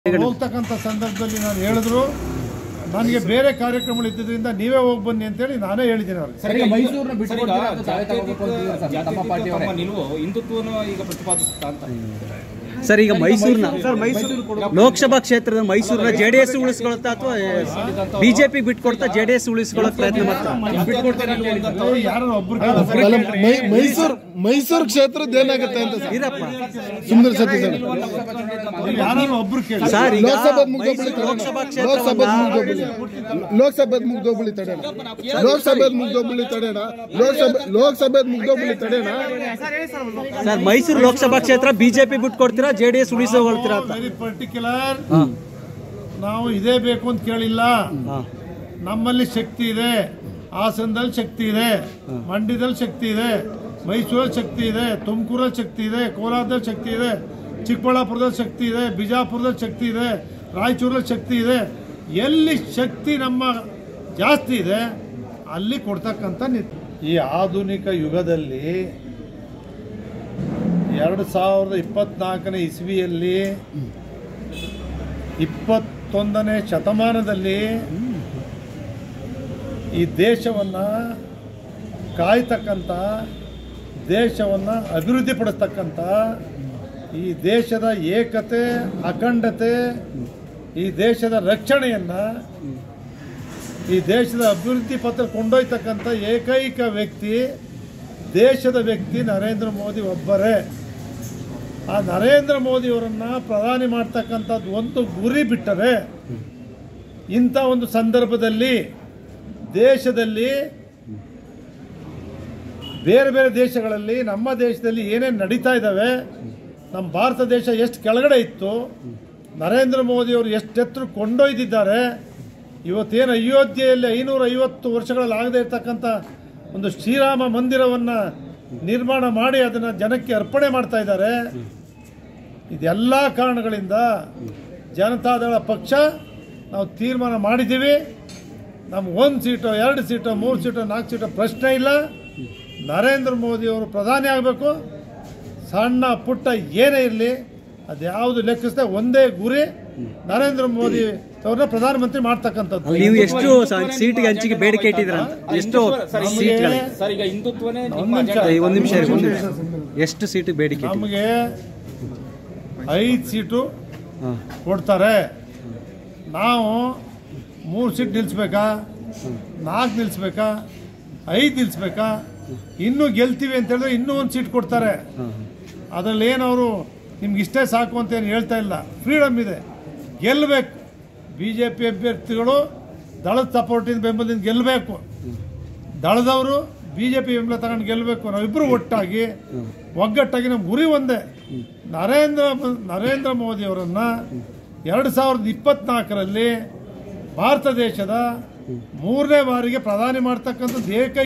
ಹೋಗ್ತಕ್ಕಂಥ ಸಂದರ್ಭದಲ್ಲಿ ನಾನು ಹೇಳಿದ್ರು ನನಗೆ ಬೇರೆ ಕಾರ್ಯಕ್ರಮಗಳು ಇದ್ದಿದ್ದರಿಂದ ನೀವೇ ಹೋಗಿ ಬನ್ನಿ ಅಂತೇಳಿ ನಾನೇ ಹೇಳಿದ್ದೀನಿ ಅವ್ರಿಗೆ ಸರ್, ಈಗ ಮೈಸೂರನ್ನ ಬಿಟ್ಟು ಸರ್, ಈಗ ಕೊಡ್ತೀರಾ ಅಥವಾ ತಾವೇ ಜಾತ್ಯತೀತ- ತಗೋಬೇಕು ಅಂತಿದ್ದೀರಾ ಸರ್, ಜಾತ್ಯತೀತ ತಮ್ಮ ಪಾರ್ಟಿ ಅವರೇ? ತಮ್ಮ ನಿಲುವು ಹಿಂದುತ್ವವನ್ನು ಈಗ ಪ್ರತಿಪಾದಿಸುತ್ತಾ ಅಂತ ಸರ್ ಈಗ ಮೈಸೂರಿನ ಲೋಕಸಭಾ ಕ್ಷೇತ್ರದ ಮೈಸೂರಿನ ಜೆ ಡಿ ಎಸ್ ಉಳಿಸ್ಕೊಳುತ್ತಾ ಅಥವಾ ಬಿಜೆಪಿ ಬಿಟ್ಕೊಡ್ತಾ ಜೆ ಡಿ ಎಸ್ ಉಳಿಸ್ಕೊಳ್ಳೋಕೆ ಪ್ರಯತ್ನ ಮಾಡ್ತಾರೆ ಯಾರು ಒಬ್ರು ಅಲ್ಲ, ಮೈ- ಮೈಸೂರು ಮೈಸೂರು ಕ್ಷೇತ್ರದ ಏನಾಗುತ್ತೆ ಅಂತ ಸರ್ ಇರಪ್ಪ ಸುಂದರ್ ಸತಿ ಸರ್ ಯಾರು ಒಬ್ರು ಕೇಳಿ ಸರ್ ಈಗ ಲೋಕಸಭಾ ಮುಗ್ದೋಗ್ಬಿಡಿ ಮೈಸೂರು ಲೋಕಸಭಾ ಲೋಕಸಭಾ ಕ್ಷೇತ್ರವನ್ನ ಮುಗ್ದೋಗ್ಬಿಡಿ ಲೋಕಸಭೆದ್ ಮುಗ್ದೋಗ್ಬಿಡಿ ತಡೆಣ ಲೋಕಸಭೆದ್ ಮುಗ್ದೋಗ್ಬಿಡಿ ತಡೆಣ ಲೋಕಸಭೆ ಲೋಕಸಭೆದ್ ಮುಗ್ದೋಗ್ಬಿಡಿ ತಡೆಣ ಸರ್ ಮೈಸೂರು ಲೋಕಸಭಾ ಕ್ಷೇತ್ರ ಬಿಜೆಪಿ ಬಿಟ್ಕೊಡ್ತೀರಾ ಜೆ ಡಿ ಎಸ್ ಉಳಿಸ್ಕೊಳ್ತೀರಾ ಅಂತ ವೆರಿ ಪರ್ಟಿಕ್ಯುಲರ್ ನಾವು ಇದೇ ಬೇಕು ಅಂತ ಕೇಳಿಲ್ಲ ನಮ್ಮಲ್ಲಿ ಶಕ್ತಿ ಇದೆ ಹಾಸನದಲ್ಲಿ ಶಕ್ತಿ ಇದೆ ಮಂಡ್ಯದಲ್ಲಿ ಶಕ್ತಿ ಇದೆ ಮೈಸೂರಲ್ಲಿ ಶಕ್ತಿ ಇದೆ ತುಮಕೂರಲ್ಲಿ ಶಕ್ತಿ ಇದೆ ಕೋಲಾರದಲ್ಲಿ ಶಕ್ತಿ ಇದೆ ಚಿಕ್ಕಬಳ್ಳಾಪುರದಲ್ಲಿ ಶಕ್ತಿ ಇದೆ ಬಿಜಾಪುರದಲ್ಲಿ ಶಕ್ತಿ ಇದೆ ರಾಯಚೂರಲ್ಲಿ ಶಕ್ತಿ ಇದೆ ಎಲ್ಲಿ ಶಕ್ತಿ ನಮ್ಮ ಜಾಸ್ತಿ ಇದೆ ಅಲ್ಲಿ ಕೊಡ್ತಕ್ಕಂಥ ನಿ- ಈ ಆಧುನಿಕ ಯುಗದಲ್ಲಿ ಎರಡು ಸಾವಿರದ ಇಪ್ಪತ್ನಾಲ್ಕನೇ ಇಸ್ವಿಯಲ್ಲಿ ಇಪ್ಪತ್ತೊಂದನೇ ಶತಮಾನದಲ್ಲಿ ಈ ದೇಶವನ್ನು ಕಾಯ್ತಕ್ಕಂಥ ದೇಶವನ್ನು ಅಭಿವೃದ್ಧಿಪಡಿಸ್ತಕ್ಕಂಥ ಈ ದೇಶದ ಏಕತೆ ಅಖಂಡತೆ ಈ ದೇಶದ ರಕ್ಷಣೆಯನ್ನು ಈ ದೇಶದ ಅಭಿವೃದ್ಧಿ ಪತ್ರ ಕೊಂಡೊಯ್ತಕ್ಕಂಥ ಏಕೈಕ ವ್ಯಕ್ತಿ ದೇಶದ ವ್ಯಕ್ತಿ ನರೇಂದ್ರ ಮೋದಿ ಒಬ್ಬರೇ ಆ ನರೇಂದ್ರ ಮೋದಿಯವರನ್ನ ಪ್ರಧಾನಿ ಮಾಡ್ತಕ್ಕಂಥದ್ದು ಒಂದು ಗುರಿ ಬಿಟ್ಟರೆ ಇಂಥ ಒಂದು ಸಂದರ್ಭದಲ್ಲಿ ದೇಶದಲ್ಲಿ ಬೇರೆ ಬೇರೆ ದೇಶಗಳಲ್ಲಿ ನಮ್ಮ ದೇಶದಲ್ಲಿ ಏನೇನು ನಡೀತಾ ಇದ್ದಾವೆ ನಮ್ಮ ಭಾರತ ದೇಶ ಎಷ್ಟು ಕೆಳಗಡೆ ಇತ್ತು ನರೇಂದ್ರ ಮೋದಿಯವರು ಎಷ್ಟು ಎತ್ತರ ಕೊಂಡೊಯ್ದಿದ್ದಾರೆ ಇವತ್ತೇನು ಅಯೋಧ್ಯೆಯಲ್ಲಿ ಐನೂರ ಐವತ್ತು ವರ್ಷಗಳಲ್ಲಿ ಆಗದೇ ಇರತಕ್ಕಂಥ ಒಂದು ಶ್ರೀರಾಮ ಮಂದಿರವನ್ನು ನಿರ್ಮಾಣ ಮಾಡಿ ಅದನ್ನು ಜನಕ್ಕೆ ಅರ್ಪಣೆ ಮಾಡ್ತಾ ಇದ್ದಾರೆ ಇದೆಲ್ಲ ಕಾರಣಗಳಿಂದ ಜನತಾದಳ ಪಕ್ಷ ನಾವು ತೀರ್ಮಾನ ಮಾಡಿದ್ದೀವಿ ನಮ್ಗೆ ಒಂದು ಸೀಟು ಎರಡು ಸೀಟು ಮೂರು ಸೀಟು ನಾಲ್ಕು ಸೀಟು ಪ್ರಶ್ನೆ ಇಲ್ಲ ನರೇಂದ್ರ ಮೋದಿಯವರು ಪ್ರಧಾನಿ ಆಗಬೇಕು ಸಣ್ಣ ಪುಟ್ಟ ಏನೇ ಇರಲಿ ಅದ್ಯಾವುದು ಲೆಕ್ಕಿಸದೆ ಒಂದೇ ಗುರಿ ನರೇಂದ್ರ ಮೋದಿ ಅವ್ರನ್ನ ಪ್ರಧಾನಮಂತ್ರಿ ಮಾಡ್ತಕ್ಕಂಥದ್ದು ನೀವು ಎಷ್ಟು ಸೀಟ್ಗೆ ಹಂಚಿಕೆ ಬೇಡಿಕೆ ಇಟ್ಟಿದ್ದೀರಾ ಅಂತ ಎಷ್ಟು ಸರ್, ಈಗ- ಸೀಟ್ಗಳು ಸರ್ ಈಗ ಹಿಂದುತ್ವನೇ ನಿಮ್ಮ ಒಂದು ನಿಮಿಷ. ಅಜೆಂಡಾ. ಒಂದು ನಿಮಿಷ ಇರಿ, ಒಂದು ನಿಮಿಷ ಎಷ್ಟು ಸೀಟ್ ಬೇಡಿಕೆ ಇಟ್ಟಿದ್ದೀರಾ? ನಮಗೆ ಐದು ಸೀಟು ಹಾಂ ಕೊಡ್ತಾರೆ ನಾವು ಮೂರು ಸೀಟ್ ನಿಲ್ಲಿಸ್ಬೇಕಾ ನಾಲ್ಕು ನಿಲ್ಲಿಸ್ಬೇಕಾ ಐದು ನಿಲ್ಲಿಸ್ಬೇಕಾ ಇನ್ನೂ ಗೆಲ್ತೀವಿ ಅಂತ ಹೇಳಿದ್ರೆ ಇನ್ನೂ ಒಂದು ಸೀಟ್ ಕೊಡ್ತಾರೆ ಅದರಲ್ಲಿ ಏನು ಅವರು ನಿಮ್ಗೆ ಇಷ್ಟೇ ಸಾಕು ಅಂತ ಏನು ಹೇಳ್ತಾ ಇಲ್ಲ ಫ್ರೀಡಮ್ ಇದೆ ಗೆಲ್ಲಬೇಕು ಬಿ ಜೆ ಪಿ ಅಭ್ಯರ್ಥಿಗಳು ದಳದ ಸಪೋರ್ಟಿಂದ ಬೆಂಬಲದಿಂದ ಗೆಲ್ಲಬೇಕು ದಳದವರು ಬಿ ಜೆ ಪಿ ಬೆಂಬಲ ತಗೊಂಡು ಗೆಲ್ಲಬೇಕು ನಾವಿಬ್ಬರು ಒಟ್ಟಾಗಿ ಒಗ್ಗಟ್ಟಾಗಿ ನಮ್ಮ ಗುರಿ ಒಂದೇ ನರೇಂದ್ರ ಮ- ನರೇಂದ್ರ ಮೋದಿ ಅವರನ್ನ ಎರಡು ಸಾವಿರದ ಇಪ್ಪತ್ನಾಲ್ಕರಲ್ಲಿ ಭಾರತ ದೇಶದ ಮೂರನೇ ಬಾರಿಗೆ ಪ್ರಧಾನಿ ಮಾಡ್ತಕ್ಕಂಥದ್ದು ಏಕೈಕ